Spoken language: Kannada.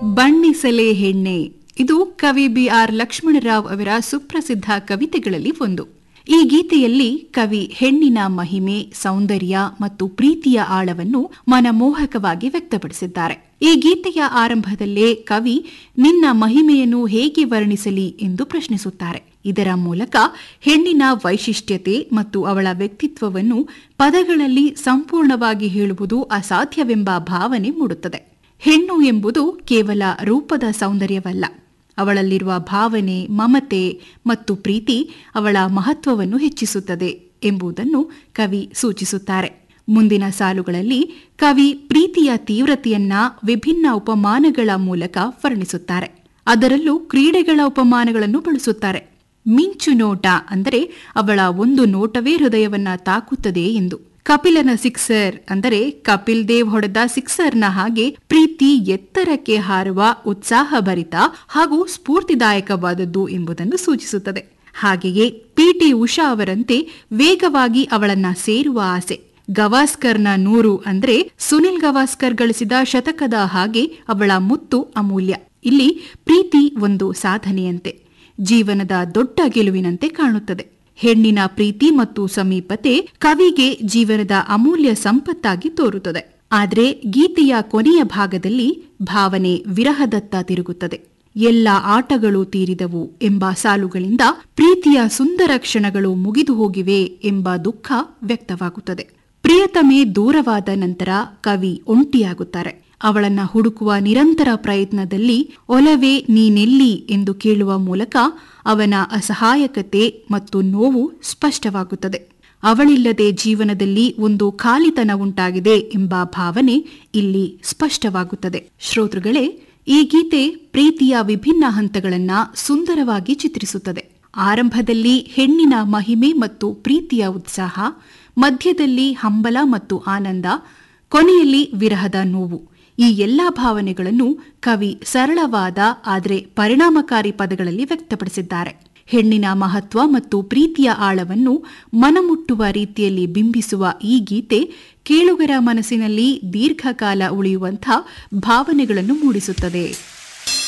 ಬಣ್ಣಿಸಲೇ ಹೆಣ್ಣೆ ಇದು ಕವಿ ಬಿ ಆರ್ ಲಕ್ಷ್ಮಣರಾವ್ ಅವರ ಸುಪ್ರಸಿದ್ಧ ಕವಿತೆಗಳಲ್ಲಿ ಒಂದು ಈ ಗೀತೆಯಲ್ಲಿ ಕವಿ ಹೆಣ್ಣಿನ ಮಹಿಮೆ ಸೌಂದರ್ಯ ಮತ್ತು ಪ್ರೀತಿಯ ಆಳವನ್ನು ಮನಮೋಹಕವಾಗಿ ವ್ಯಕ್ತಪಡಿಸಿದ್ದಾರೆ ಈ ಗೀತೆಯ ಆರಂಭದಲ್ಲೇ ಕವಿ ನಿನ್ನ ಮಹಿಮೆಯನ್ನು ಹೇಗೆ ವರ್ಣಿಸಲಿ ಎಂದು ಪ್ರಶ್ನಿಸುತ್ತಾರೆ ಇದರ ಮೂಲಕ ಹೆಣ್ಣಿನ ವೈಶಿಷ್ಟ್ಯತೆ ಮತ್ತು ಅವಳ ವ್ಯಕ್ತಿತ್ವವನ್ನು ಪದಗಳಲ್ಲಿ ಸಂಪೂರ್ಣವಾಗಿ ಹೇಳುವುದು ಅಸಾಧ್ಯವೆಂಬ ಭಾವನೆ ಮೂಡುತ್ತದೆ ಹೆಣ್ಣು ಎಂಬುದು ಕೇವಲ ರೂಪದ ಸೌಂದರ್ಯವಲ್ಲ ಅವಳಲ್ಲಿರುವ ಭಾವನೆ ಮಮತೆ ಮತ್ತು ಪ್ರೀತಿ ಅವಳ ಮಹತ್ವವನ್ನು ಹೆಚ್ಚಿಸುತ್ತದೆ ಎಂಬುದನ್ನು ಕವಿ ಸೂಚಿಸುತ್ತಾರೆ ಮುಂದಿನ ಸಾಲುಗಳಲ್ಲಿ ಕವಿ ಪ್ರೀತಿಯ ತೀವ್ರತೆಯನ್ನ ವಿಭಿನ್ನ ಉಪಮಾನಗಳ ಮೂಲಕ ವರ್ಣಿಸುತ್ತಾರೆ ಅದರಲ್ಲೂ ಕ್ರೀಡೆಗಳ ಉಪಮಾನಗಳನ್ನು ಬಳಸುತ್ತಾರೆ ಮಿಂಚು ನೋಟ ಅಂದರೆ ಅವಳ ಒಂದು ನೋಟವೇ ಹೃದಯವನ್ನ ತಾಕುತ್ತದೆ ಎಂದು ಕಪಿಲನ ಸಿಕ್ಸರ್ ಅಂದರೆ ಕಪಿಲ್ ದೇವ್ ಹೊಡೆದ ಸಿಕ್ಸರ್ನ ಹಾಗೆ ಪ್ರೀತಿ ಎತ್ತರಕ್ಕೆ ಹಾರುವ ಉತ್ಸಾಹಭರಿತ ಹಾಗೂ ಸ್ಫೂರ್ತಿದಾಯಕವಾದದ್ದು ಎಂಬುದನ್ನು ಸೂಚಿಸುತ್ತದೆ ಹಾಗೆಯೇ ಪಿಟಿ ಉಷಾ ಅವರಂತೆ ವೇಗವಾಗಿ ಅವಳನ್ನ ಸೇರುವ ಆಸೆ ಗವಾಸ್ಕರ್ನ ನೂರು ಅಂದ್ರೆ ಸುನಿಲ್ ಗವಾಸ್ಕರ್ ಗಳಿಸಿದ ಶತಕದ ಹಾಗೆ ಅವಳ ಮುತ್ತು ಅಮೂಲ್ಯ ಇಲ್ಲಿ ಪ್ರೀತಿ ಒಂದು ಸಾಧನೆಯಂತೆ ಜೀವನದ ದೊಡ್ಡ ಗೆಲುವಿನಂತೆ ಕಾಣುತ್ತದೆ ಹೆಣ್ಣಿನ ಪ್ರೀತಿ ಮತ್ತು ಸಮೀಪತೆ ಕವಿಗೆ ಜೀವನದ ಅಮೂಲ್ಯ ಸಂಪತ್ತಾಗಿ ತೋರುತ್ತದೆ ಆದರೆ ಗೀತೆಯ ಕೊನೆಯ ಭಾಗದಲ್ಲಿ ಭಾವನೆ ವಿರಹದತ್ತ ತಿರುಗುತ್ತದೆ ಎಲ್ಲ ಆಟಗಳು ತೀರಿದವು ಎಂಬ ಸಾಲುಗಳಿಂದ ಪ್ರೀತಿಯ ಸುಂದರ ಕ್ಷಣಗಳು ಮುಗಿದು ಹೋಗಿವೆ ಎಂಬ ದುಃಖ ವ್ಯಕ್ತವಾಗುತ್ತದೆ ಪ್ರಿಯತಮೆ ದೂರವಾದ ನಂತರ ಕವಿ ಒಂಟಿಯಾಗುತ್ತಾರೆ ಅವಳನ್ನ ಹುಡುಕುವ ನಿರಂತರ ಪ್ರಯತ್ನದಲ್ಲಿ ಒಲವೇ ನೀನೆಲ್ಲಿ ಎಂದು ಕೇಳುವ ಮೂಲಕ ಅವನ ಅಸಹಾಯಕತೆ ಮತ್ತು ನೋವು ಸ್ಪಷ್ಟವಾಗುತ್ತದೆ ಅವಳಿಲ್ಲದೆ ಜೀವನದಲ್ಲಿ ಒಂದು ಖಾಲಿತನ ಉಂಟಾಗಿದೆ ಎಂಬ ಭಾವನೆ ಇಲ್ಲಿ ಸ್ಪಷ್ಟವಾಗುತ್ತದೆ ಶ್ರೋತೃಗಳೇ ಈ ಗೀತೆ ಪ್ರೀತಿಯ ವಿಭಿನ್ನ ಹಂತಗಳನ್ನ ಸುಂದರವಾಗಿ ಚಿತ್ರಿಸುತ್ತದೆ ಆರಂಭದಲ್ಲಿ ಹೆಣ್ಣಿನ ಮಹಿಮೆ ಮತ್ತು ಪ್ರೀತಿಯ ಉತ್ಸಾಹ ಮಧ್ಯದಲ್ಲಿ ಹಂಬಲ ಮತ್ತು ಆನಂದ ಕೊನೆಯಲ್ಲಿ ವಿರಹದ ನೋವು ಈ ಎಲ್ಲಾ ಭಾವನೆಗಳನ್ನು ಕವಿ ಸರಳವಾದ ಆದರೆ ಪರಿಣಾಮಕಾರಿ ಪದಗಳಲ್ಲಿ ವ್ಯಕ್ತಪಡಿಸಿದ್ದಾರೆ ಹೆಣ್ಣಿನ ಮಹತ್ವ ಮತ್ತು ಪ್ರೀತಿಯ ಆಳವನ್ನು ಮನಮುಟ್ಟುವ ರೀತಿಯಲ್ಲಿ ಬಿಂಬಿಸುವ ಈ ಗೀತೆ ಕೇಳುಗರ ಮನಸ್ಸಿನಲ್ಲಿ ದೀರ್ಘಕಾಲ ಉಳಿಯುವಂಥ ಭಾವನೆಗಳನ್ನು ಮೂಡಿಸುತ್ತದೆ